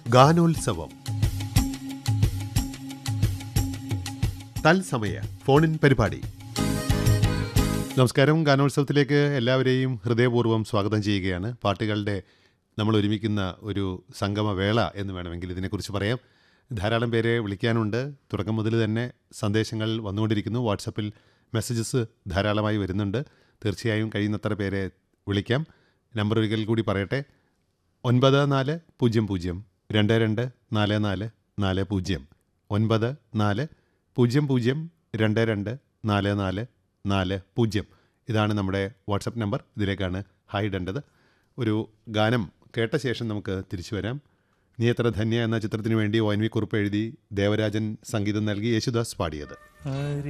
ഗാനോത്സവം തത്സമയ ഫോണിൻ പരിപാടി നമസ്കാരം ഗാനോത്സവത്തിലേക്ക് എല്ലാവരെയും ഹൃദയപൂർവ്വം സ്വാഗതം ചെയ്യുകയാണ് പാട്ടുകളുടെ നമ്മൾ ഒരുമിക്കുന്ന ഒരു സംഗമവേള എന്ന് വേണമെങ്കിൽ ഇതിനെക്കുറിച്ച് പറയാം ധാരാളം പേരെ വിളിക്കാനുണ്ട് തുടക്കം മുതൽ തന്നെ സന്ദേശങ്ങൾ വന്നുകൊണ്ടിരിക്കുന്നു വാട്സപ്പിൽ മെസ്സേജസ് ധാരാളമായി വരുന്നുണ്ട് തീർച്ചയായും കഴിയുന്നത്ര പേരെ വിളിക്കാം നമ്പർ ഒരിക്കൽ കൂടി പറയട്ടെ ഒൻപത് നാല് പൂജ്യം പൂജ്യം രണ്ട് രണ്ട് നാല് നാല് നാല് പൂജ്യം ഒൻപത് നാല് പൂജ്യം പൂജ്യം രണ്ട് രണ്ട് നാല് നാല് നാല് പൂജ്യം ഇതാണ് നമ്മുടെ വാട്സപ്പ് നമ്പർ ഇതിലേക്കാണ് ഹായ് ഇടേണ്ടത് ഒരു ഗാനം കേട്ട ശേഷം നമുക്ക് തിരിച്ചു വരാം നീ എത്ര ധന്യ എന്ന ചിത്രത്തിന് വേണ്ടി ഒ എൻ വി കുറിപ്പ് എഴുതി ദേവരാജൻ സംഗീതം നൽകി യേശുദാസ് പാടിയത്